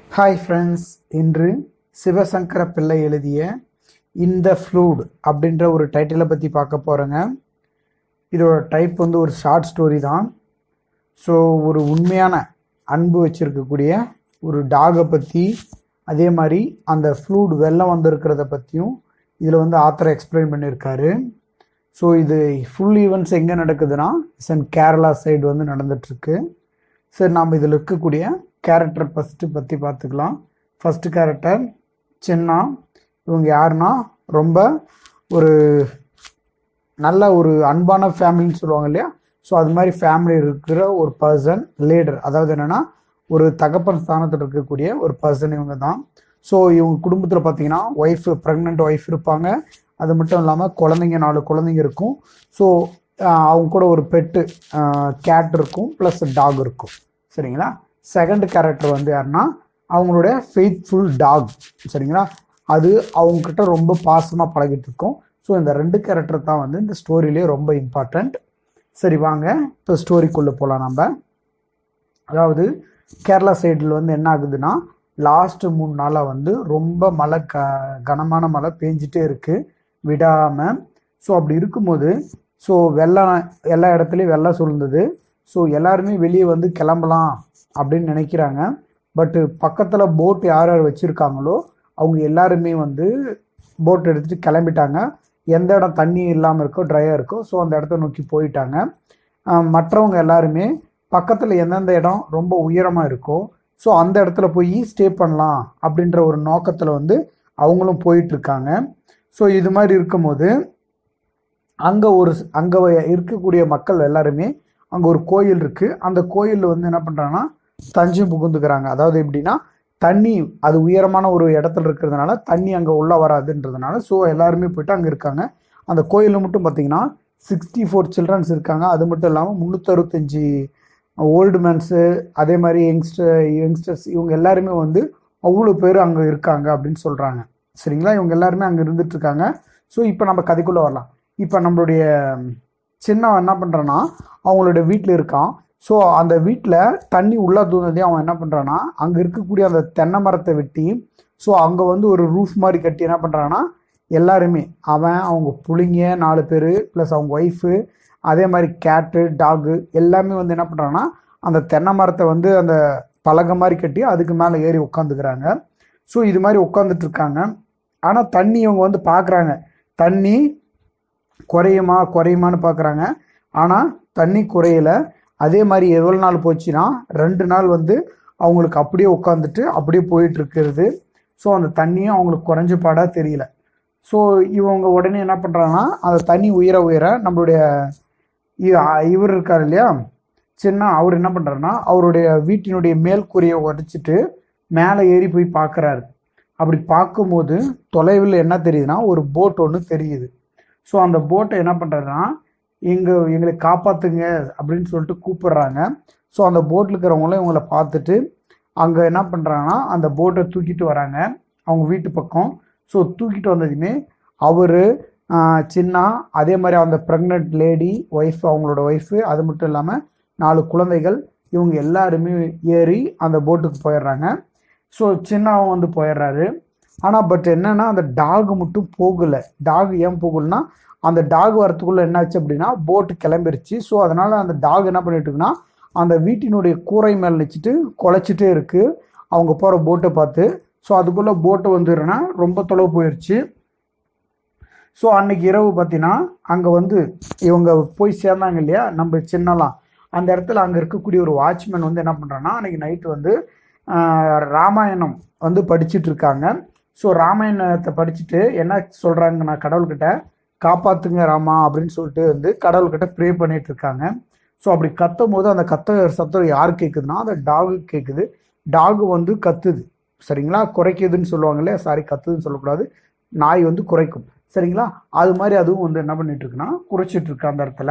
hi friends இன்று சிவசங்கர பிள்ளை எழுதிய இந்த ஃப்ளூட் அப்படின்ற ஒரு டைட்டிலை பற்றி பார்க்க போகிறேங்க இதோட டைப் வந்து ஒரு ஷார்ட் ஸ்டோரி தான் ஸோ ஒரு உண்மையான அன்பு வச்சிருக்கக்கூடிய ஒரு டாகை பற்றி அதே மாதிரி அந்த ஃப்ளூட் வெள்ளம் வந்திருக்கிறத பற்றியும் இதில் வந்து ஆத்தர் எக்ஸ்பிளைன் பண்ணியிருக்காரு ஸோ இது ஃபுல் ஈவெண்ட்ஸ் எங்கே நடக்குதுன்னா சன் கேரளா சைடு வந்து நடந்துட்டுருக்கு சரி நாம் இதில் இருக்கக்கூடிய கேரக்டர் ஃபஸ்ட்டு பற்றி பார்த்துக்கலாம் ஃபஸ்ட்டு கேரக்டர் சின்னா இவங்க யாருன்னா ரொம்ப ஒரு நல்ல ஒரு அன்பான ஃபேமிலின்னு சொல்லுவாங்க இல்லையா ஸோ அது மாதிரி ஃபேமிலி இருக்கிற ஒரு பர்சன் லீடர் அதாவது என்னென்னா ஒரு தகப்பன் ஸ்தானத்தில் இருக்கக்கூடிய ஒரு பர்சன் இவங்க தான் ஸோ இவங்க குடும்பத்தில் பார்த்தீங்கன்னா ஒய்ஃப் ப்ரெக்னென்ட் ஒய்ஃப் இருப்பாங்க அது மட்டும் இல்லாமல் குழந்தைங்க நாலு குழந்தைங்க இருக்கும் ஸோ அவங்க கூட ஒரு பெட்டு கேட் இருக்கும் ப்ளஸ் டாக் இருக்கும் சரிங்களா செகண்ட் கேரக்டர் வந்து யாருன்னா அவங்களோட ஃபெய்த்ஃபுல் டாக் சரிங்களா அது அவங்கக்கிட்ட ரொம்ப பாசமாக பழகிட்டு இருக்கும் ஸோ இந்த ரெண்டு கேரக்டர் தான் வந்து இந்த ஸ்டோரியிலே ரொம்ப இம்பார்ட்டண்ட் சரி வாங்க இப்போ ஸ்டோரிக்குள்ளே போகலாம் நம்ம அதாவது கேரளா சைடில் வந்து என்ன ஆகுதுன்னா லாஸ்ட்டு மூணு நாளாக வந்து ரொம்ப மழை க கனமான மழை பேஞ்சிட்டே இருக்குது விடாமல் ஸோ அப்படி இருக்கும்போது ஸோ வெள்ளம் எல்லா இடத்துலையும் வெள்ளம் சூழ்ந்தது ஸோ எல்லாருமே வெளியே வந்து கிளம்பலாம் அப்படின்னு நினைக்கிறாங்க பட்டு பக்கத்தில் போட் யார் யார் வச்சுருக்காங்களோ அவங்க எல்லாருமே வந்து போட் எடுத்துகிட்டு கிளம்பிட்டாங்க எந்த இடம் தண்ணி இல்லாமல் இருக்கோ ட்ரையாக இருக்கோ ஸோ அந்த இடத்த நோக்கி போயிட்டாங்க மற்றவங்க எல்லாருமே பக்கத்தில் எந்தெந்த இடம் ரொம்ப உயரமாக இருக்கோ ஸோ அந்த இடத்துல போய் ஸ்டே பண்ணலாம் அப்படின்ற ஒரு நோக்கத்தில் வந்து அவங்களும் போயிட்டுருக்காங்க ஸோ இது மாதிரி இருக்கும்போது அங்கே ஒரு அங்கே இருக்கக்கூடிய மக்கள் எல்லாருமே அங்கே ஒரு கோயில் இருக்குது அந்த கோயிலில் வந்து என்ன பண்ணுறாங்கன்னா தஞ்சம் புகுந்துக்கிறாங்க அதாவது எப்படின்னா தண்ணி அது உயரமான ஒரு இடத்துல இருக்கிறதுனால தண்ணி அங்கே உள்ளே வராதுன்றதுனால ஸோ எல்லாருமே போயிட்டு அங்கே இருக்காங்க அந்த கோயிலில் மட்டும் பார்த்தீங்கன்னா சிக்ஸ்டி ஃபோர் சில்ட்ரன்ஸ் இருக்காங்க அது மட்டும் இல்லாமல் முந்நூற்றறுபத்தஞ்சி ஓல்டு மேன்ஸு அதே மாதிரி யங்ஸ்டர் யங்ஸ்டர்ஸ் இவங்க எல்லாருமே வந்து அவ்வளோ பேர் அங்கே இருக்காங்க அப்படின்னு சொல்கிறாங்க சரிங்களா இவங்க எல்லாருமே அங்கே இருந்துகிட்ருக்காங்க ஸோ இப்போ நம்ம கதைக்குள்ளே வரலாம் இப்போ நம்மளுடைய சின்னவன் என்ன பண்ணுறான்னா அவங்களோட வீட்டில் இருக்கான் ஸோ அந்த வீட்டில் தண்ணி உள்ளே தூந்ததே அவன் என்ன பண்ணுறான்னா அங்கே இருக்கக்கூடிய அந்த தென்னை மரத்தை வெட்டி ஸோ அங்கே வந்து ஒரு ரூஃப் மாதிரி கட்டி என்ன பண்ணுறான்னா எல்லாருமே அவன் அவங்க புளிங்க நாலு பேர் ப்ளஸ் அவங்க ஒய்ஃபு அதே மாதிரி கேட்டு டாகு எல்லாமே வந்து என்ன பண்ணுறாங்கன்னா அந்த தென்னை மரத்தை வந்து அந்த பலகை மாதிரி கட்டி அதுக்கு மேலே ஏறி உட்காந்துக்கிறாங்க ஸோ இது மாதிரி உட்காந்துட்டு இருக்காங்க ஆனால் தண்ணி இவங்க வந்து பார்க்குறாங்க தண்ணி குறையுமா குறையுமான்னு பார்க்குறாங்க ஆனால் தண்ணி குறையல அதே மாதிரி எவ்வளோ நாள் போச்சுன்னா ரெண்டு நாள் வந்து அவங்களுக்கு அப்படியே உட்காந்துட்டு அப்படியே போயிட்டு இருக்கிறது ஸோ அந்த தண்ணியும் அவங்களுக்கு குறைஞ்ச பாடாக தெரியல ஸோ இவங்க உடனே என்ன பண்ணுறாங்கன்னா அந்த தண்ணி உயர உயர நம்மளுடைய இவர் இருக்கார் இல்லையா சின்ன அவர் என்ன பண்ணுறாருன்னா அவருடைய வீட்டினுடைய மேல் கூரையை உடைச்சிட்டு மேலே ஏறி போய் பார்க்குறாரு அப்படி பார்க்கும்போது தொலைவில் என்ன தெரியுதுன்னா ஒரு போட் ஒன்று தெரியுது ஸோ அந்த போட்டை என்ன பண்ணுறாருன்னா எங்கள் எங்களை காப்பாற்றுங்க அப்படின்னு சொல்லிட்டு கூப்பிடுறாங்க ஸோ அந்த போட்டில் இருக்கிறவங்களும் இவங்கள பார்த்துட்டு அங்கே என்ன பண்ணுறாங்கன்னா அந்த போட்டை தூக்கிட்டு வராங்க அவங்க வீட்டு பக்கம் ஸோ தூக்கிட்டு வந்ததுமே அவர் சின்ன அதே மாதிரி அந்த ப்ரெக்னென்ட் லேடி ஒய்ஃப் அவங்களோட ஒய்ஃபு அது மட்டும் இல்லாமல் நாலு குழந்தைகள் இவங்க எல்லாருமே ஏறி அந்த போட்டுக்கு போயிடுறாங்க ஸோ சின்னவன் வந்து போயிடுறாரு ஆனால் பட் என்னென்னா அந்த டாக் மட்டும் போகலை டாக் ஏன் போகலைன்னா அந்த டாக் வரத்துக்குள்ளே என்னாச்சு அப்படின்னா போட்டு கிளம்பிருச்சு ஸோ அதனால் அந்த டாக் என்ன பண்ணிட்டு இருக்குன்னா அந்த வீட்டினுடைய கூரை மேலே வச்சுட்டு குலைச்சிட்டே இருக்குது அவங்க போகிற போட்டை பார்த்து ஸோ அதுக்குள்ளே போட்டை வந்துடுறேன்னா ரொம்ப தொலைவு போயிடுச்சு ஸோ அன்னைக்கு இரவு பார்த்தீங்கன்னா அங்கே வந்து இவங்க போய் சேர்ந்தாங்க இல்லையா நம்ம சின்னலாம் அந்த இடத்துல அங்கே இருக்கக்கூடிய ஒரு வாட்ச்மேன் வந்து என்ன பண்ணுறான்னா அன்றைக்கி நைட்டு வந்து ராமாயணம் வந்து படிச்சுட்டு இருக்காங்க ஸோ ராமாயணத்தை படிச்சுட்டு என்ன சொல்கிறாங்க நான் கடவுள்கிட்ட காப்பாற்றுங்க ராமா அப்படின்னு சொல்லிட்டு வந்து கடவுள்கிட்ட ப்ரே பண்ணிட்டு இருக்காங்க ஸோ அப்படி கத்தும் போது அந்த கத்த சத்தம் யார் கேட்குதுன்னா அந்த டாகு கேட்குது டாகு வந்து கத்துது சரிங்களா குறைக்குதுன்னு சொல்லுவாங்க இல்லையா சாரி கத்துதுன்னு சொல்லக்கூடாது நாய் வந்து குறைக்கும் சரிங்களா அது மாதிரி அதுவும் வந்து என்ன பண்ணிட்டு இருக்குன்னா குறைச்சிட்டு இருக்கு அந்த இடத்துல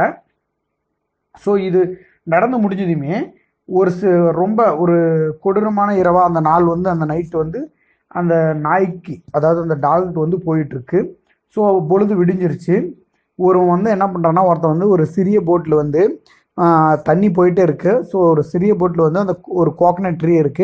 ஸோ இது நடந்து முடிஞ்சதுமே ஒரு ரொம்ப ஒரு கொடூரமான இரவாக அந்த நாள் வந்து அந்த நைட்டு வந்து அந்த நாய்க்கு அதாவது அந்த டாகுக்கு வந்து போயிட்டுருக்கு ஸோ பொழுது விடிஞ்சிருச்சு ஒரு வந்து என்ன பண்ணுறான்னா ஒருத்தன் வந்து ஒரு சிறிய போட்டில் வந்து தண்ணி போயிட்டே இருக்குது ஸோ ஒரு சிறிய போட்டில் வந்து அந்த ஒரு கோகனட் ட்ரீ இருக்குது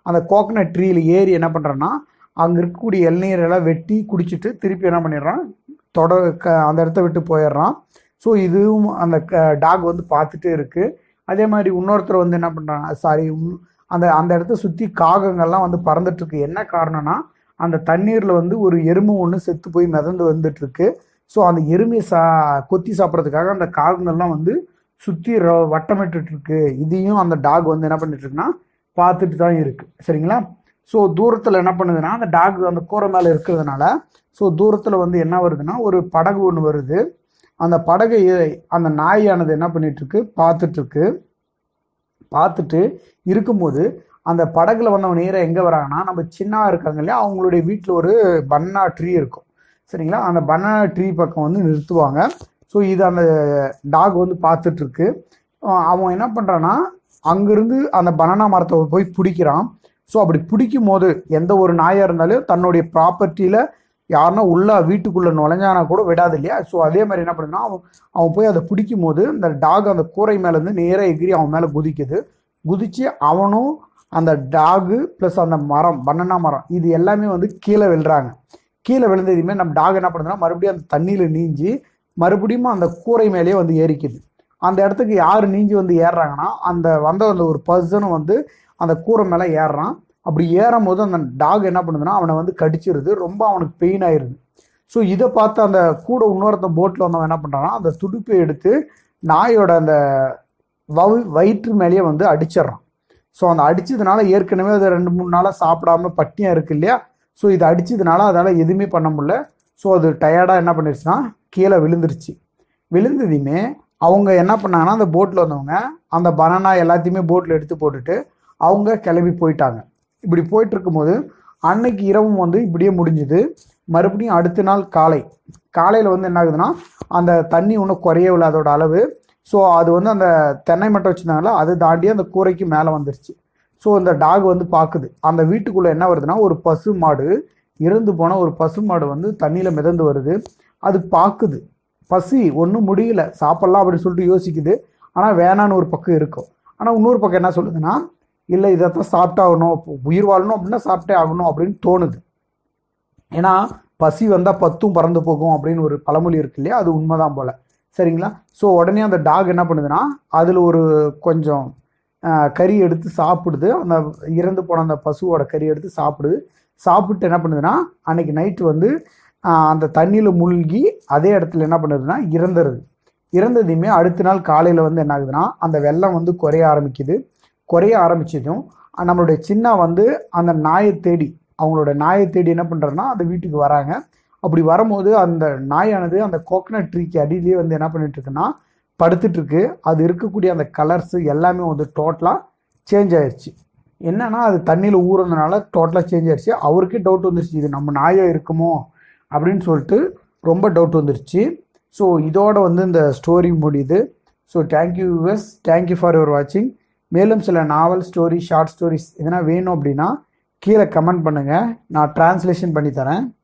அந்த கோகனட் ட்ரீல ஏறி என்ன பண்ணுறான்னா அங்கே இருக்கக்கூடிய இளநீரெல்லாம் வெட்டி குடிச்சிட்டு திருப்பி என்ன பண்ணிடுறான் தொட க அந்த இடத்த விட்டு போயிடுறான் ஸோ இதுவும் அந்த டாக் வந்து பார்த்துட்டே இருக்கு அதே மாதிரி இன்னொருத்தர் வந்து என்ன பண்ணுறாங்க சாரி அந்த அந்த இடத்த சுற்றி காகங்கள்லாம் வந்து பறந்துட்டு இருக்கு என்ன காரணம்னா அந்த தண்ணீரில் வந்து ஒரு எறும்பு ஒன்று செத்து போய் மிதந்து வந்துட்டு இருக்கு ஸோ அந்த எருமையை சா கொத்தி சாப்பிட்றதுக்காக அந்த காகங்கள்லாம் வந்து சுற்றி வட்டமிட்டுட்டு இருக்கு இதையும் அந்த டாக் வந்து என்ன பண்ணிட்டு இருக்குன்னா பார்த்துட்டு தான் இருக்கு சரிங்களா ஸோ தூரத்தில் என்ன பண்ணுதுன்னா அந்த டாக் அந்த கூரை மேலே இருக்கிறதுனால ஸோ தூரத்தில் வந்து என்ன வருதுன்னா ஒரு படகு ஒன்று வருது அந்த படகை ஏ- அந்த நாயானது என்ன பண்ணிட்டு இருக்கு பார்த்துட்டு இருக்கு பார்த்துட்டு இருக்கும்போது அந்த படகுல வந்தவங்க நேராக எங்கே வராங்கன்னா நம்ம சின்னவா இருக்காங்க இல்லையா அவங்களுடைய வீட்டில் ஒரு பன்னா ட்ரீ இருக்கும் சரிங்களா அந்த பனானா ட்ரீ பக்கம் வந்து நிறுத்துவாங்க ஸோ இது அந்த டாக் வந்து பார்த்துட்டு இருக்கு அஹ் அவன் என்ன பண்ணுறான்னா அங்கிருந்து அந்த பனானா மரத்தை போய் பிடிக்கிறான் ஸோ அப்படி பிடிக்கும் போது எந்த ஒரு நாயாக இருந்தாலும் தன்னுடைய ப்ராப்பர்ட்டியில் யாருன்னா உள்ள வீட்டுக்குள்ளே நுழைஞ்சானா கூட விடாது இல்லையா ஸோ அதே மாதிரி என்ன பண்ணுதுன்னா அவன் அவன் போய் அதை பிடிக்கும் போது அந்த டாக் அந்த கூரை மேலேருந்து நேராக எகிரி அவன் மேலே குதிக்குது குதிச்சு அவனும் அந்த டாகு ப்ளஸ் அந்த மரம் பனானா மரம் இது எல்லாமே வந்து கீழே விழுறாங்க கீழே விழுந்ததுமே நம்ம டாக் என்ன பண்ணுதுன்னா மறுபடியும் அந்த தண்ணியில் நீஞ்சி மறுபடியும் அந்த கூரை மேலேயே வந்து ஏறிக்குது அந்த இடத்துக்கு யார் நீஞ்சி வந்து ஏறுறாங்கன்னா அந்த வந்த அந்த ஒரு பர்சனும் வந்து அந்த கூரை மேலே ஏறுறான் அப்படி ஏறும் போது அந்த டாக் என்ன பண்ணுதுன்னா அவனை வந்து கடிச்சிருது ரொம்ப அவனுக்கு பெயின் ஆயிருது ஸோ இதை பார்த்து அந்த கூட இன்னொருத்த போட்டில் வந்தவன் என்ன பண்ணுறான்னா அந்த துடுப்பை எடுத்து நாயோட அந்த வவு வயிற்று மேலேயே வந்து அடிச்சிடுறான் ஸோ அந்த அடிச்சதுனால ஏற்கனவே அது ரெண்டு மூணு நாளாக சாப்பிடாம பட்டியாக இருக்கு இல்லையா ஸோ இது அடிச்சதுனால அதால் எதுவுமே பண்ண முடியல ஸோ அது டயர்டாக என்ன பண்ணிருச்சுன்னா கீழே விழுந்துருச்சு விழுந்ததையுமே அவங்க என்ன பண்ணாங்கன்னா அந்த போட்டில் வந்தவங்க அந்த பனானா எல்லாத்தையுமே போட்டில் எடுத்து போட்டுட்டு அவங்க கிளம்பி போயிட்டாங்க இப்படி போயிட்டு இருக்கும்போது அன்னைக்கு இரவும் வந்து இப்படியே முடிஞ்சுது மறுபடியும் அடுத்த நாள் காலை காலையில் வந்து என்ன ஆகுதுன்னா அந்த தண்ணி இன்னும் குறையவில்லை அதோட அளவு ஸோ அது வந்து அந்த தென்னை மட்டை வச்சுருந்தாங்களா அது தாண்டி அந்த கூரைக்கு மேலே வந்துருச்சு ஸோ இந்த டாக் வந்து பார்க்குது அந்த வீட்டுக்குள்ளே என்ன வருதுன்னா ஒரு பசு மாடு இறந்து போன ஒரு பசு மாடு வந்து தண்ணியில் மிதந்து வருது அது பார்க்குது பசி ஒன்றும் முடியல சாப்பிட்லாம் அப்படின்னு சொல்லிட்டு யோசிக்குது ஆனால் வேணான்னு ஒரு பக்கம் இருக்கும் ஆனால் இன்னொரு பக்கம் என்ன சொல்லுதுன்னா இல்லை இதைத்தான் சாப்பிட்டாகணும் உயிர் வாழணும் அப்படின்னா சாப்பிட்டே ஆகணும் அப்படின்னு தோணுது ஏன்னா பசி வந்தால் பத்தும் பறந்து போகும் அப்படின்னு ஒரு பழமொழி இருக்கு இல்லையா அது உண்மைதான் போல சரிங்களா ஸோ உடனே அந்த டாக் என்ன பண்ணுதுன்னா அதில் ஒரு கொஞ்சம் ஆஹ், கறி எடுத்து சாப்பிடுது அந்த இறந்து போன அந்த பசுவோட கறி எடுத்து சாப்பிடுது சாப்பிட்டு என்ன பண்ணுதுன்னா அன்னைக்கு நைட்டு வந்து ஆஹ், அந்த தண்ணியில் மூழ்கி அதே இடத்துல என்ன பண்ணுதுன்னா இறந்துருது இறந்ததையுமே அடுத்த நாள் காலையில் வந்து என்ன ஆகுதுன்னா அந்த வெள்ளம் வந்து குறைய ஆரம்பிக்குது குறைய ஆரம்பிச்சதும் அஹ், நம்மளுடைய சின்ன வந்து அந்த நாயை தேடி அவங்களோட நாயை தேடி என்ன பண்ணுறதுன்னா அந்த வீட்டுக்கு வராங்க அப்படி வரும்போது அந்த நாயானது அந்த கோகனட் ட்ரீக்கு அடியிலேயே வந்து என்ன பண்ணிட்டு இருக்குன்னா படுத்துட்டு இருக்கு அது இருக்கக்கூடிய அந்த கலர்ஸ் எல்லாமே வந்து டோட்டலாக சேஞ்ச் ஆயிருச்சு என்னன்னா அது தண்ணியில் ஊறுனதுனால டோட்டலாக சேஞ்ச் ஆயிருச்சு அவருக்கே டவுட் வந்துருச்சு இது நம்ம நாயா இருக்குமோ அப்படின்னு சொல்லிட்டு ரொம்ப டவுட் வந்துருச்சு ஸோ இதோட வந்து இந்த ஸ்டோரி முடியுது so thank you us thank you for your வாட்சிங் மேலும் சில நாவல் ஸ்டோரி ஷார்ட் ஸ்டோரிஸ் எதனா வேணும் அப்படின்னா கீழே கமெண்ட் பண்ணுங்கள் நான் டிரான்ஸ்லேஷன் பண்ணி தரேன்